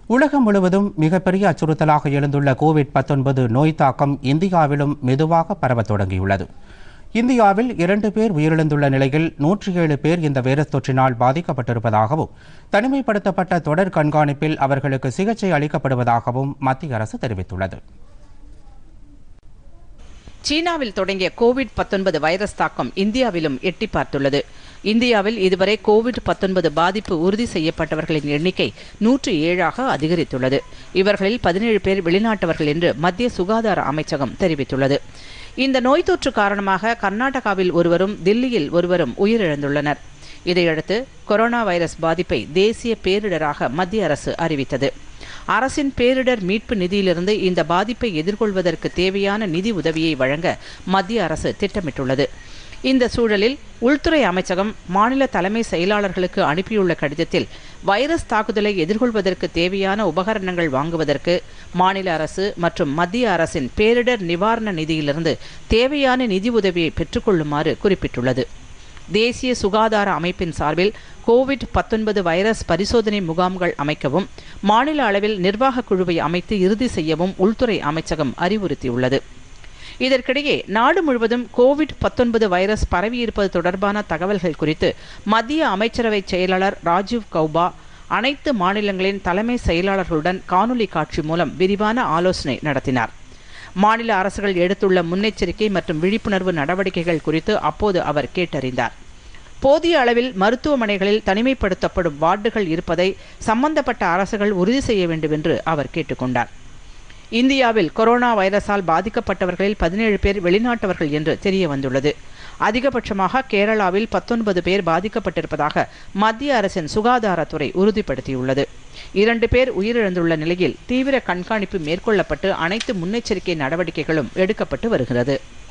உலகம் முழுவதும் மிகப்பெரிய அச்சுறுத்தலாக எழுந்துள்ள கோவிட் 19 நோய் தாக்கம் இந்தியாவிலும் மெதுவாக பரவத் தொடங்கியுள்ளது இந்தியாவில் இரண்டு பேர் உயிரிழந்துள்ள நிலையில் நூற்றி ஏழு பேர் இந்த வைரஸ் தொற்றினால் பாதிக்கப்பட்டிருப்பதாகவும் தனிமைப்படுத்தப்பட்ட தொடர் கண்காணிப்பில் அவர்களுக்கு சிகிச்சை அளிக்கப்படுவதாகவும் மத்திய அரசு தெரிவித்துள்ளது சீனாவில் தொடங்கிய கோவிட் 19 வைரஸ் தாக்கம் இந்தியாவிலும் எட்டி பார்த்துள்ளது இந்தியாவில் இதுவரை கோவிட் 19 பாதிப்பு உறுதி செய்யப்பட்டவர்களின் எண்ணிக்கை நூற்று ஏழாக அதிகரித்துள்ளது இவர்களில் பதினேழு பேர் வெளிநாட்டவர்கள் என்று மத்திய சுகாதார அமைச்சகம் தெரிவித்துள்ளது இந்த நோய் தொற்று காரணமாக கர்நாடகாவில் ஒருவரும் தில்லியில் ஒருவரும் உயிரிழந்துள்ளனர் இதையடுத்து கொரோனா வைரஸ் பாதிப்பை தேசிய பேரிடராக மத்திய அரசு அறிவித்தது அரசின் பேரிடர் மீட்பு நிதியிலிருந்து இந்த பாதிப்பை எதிர்கொள்வதற்கு தேவையான நிதி உதவியை வழங்க மத்திய அரசு திட்டமிட்டுள்ளது இந்த சூழலில் உள்துறை அமைச்சகம் மாநில தலைமை செயலாளர்களுக்கு அனுப்பியுள்ள கடிதத்தில் வைரஸ் தாக்குதலை எதிர்கொள்வதற்கு தேவையான உபகரணங்கள் வாங்குவதற்கு மாநில அரசு மற்றும் மத்திய அரசின் பேரிடர் நிவாரண நிதியிலிருந்து தேவையான நிதி உதவியை பெற்றுக்கொள்ளுமாறு குறிப்பிட்டுள்ளது தேசிய சுகாதார அமைப்பின் சார்பில் கோவிட் 19 வைரஸ் பரிசோதனை முகாம்கள் அமைக்கவும் மாநில அளவில் நிர்வாகக் குழுவை அமைத்து இறுதி செய்யவும் உள்துறை அமைச்சகம் அறிவுறுத்தியுள்ளது இதற்கிடையே நாடு முழுவதும் கோவிட் 19 வைரஸ் பரவியிருப்பது தொடர்பான தகவல்கள் குறித்து மத்திய அமைச்சரவை செயலாளர் ராஜீவ் கௌபா அனைத்து மாநிலங்களின் தலைமை செயலாளர்களுடன் காணொலி காட்சி மூலம் விரிவான ஆலோசனை நடத்தினார் மாநில அரசுகள் எடுத்துள்ள முன்னெச்சரிக்கை மற்றும் விழிப்புணர்வு நடவடிக்கைகள் குறித்து அப்போது அவர் கேட்டறிந்தார் போதிய அளவில் மருத்துவமனைகளில் தனிமைப்படுத்தப்படும் வார்டுகள் இருப்பதை சம்பந்தப்பட்ட அரசுகள் உறுதி செய்ய வேண்டும் என்று அவர் கேட்டுக்கொண்டார் இந்தியாவில் கொரோனா வைரஸால் பாதிக்கப்பட்டவர்களில் பதினேழு பேர் வெளிநாட்டவர்கள் என்று தெரிய வந்துள்ளது அதிகபட்சமாக கேரளாவில் பத்தொன்பது பேர் பாதிக்கப்பட்டிருப்பதாக மத்திய அரசின் சுகாதாரத்துறை உறுதிப்படுத்தியுள்ளது இரண்டு பேர் உயிரிழந்துள்ள நிலையில் தீவிர கண்காணிப்பு மேற்கொள்ளப்பட்டு அனைத்து முன்னெச்சரிக்கை நடவடிக்கைகளும் எடுக்கப்பட்டு வருகிறது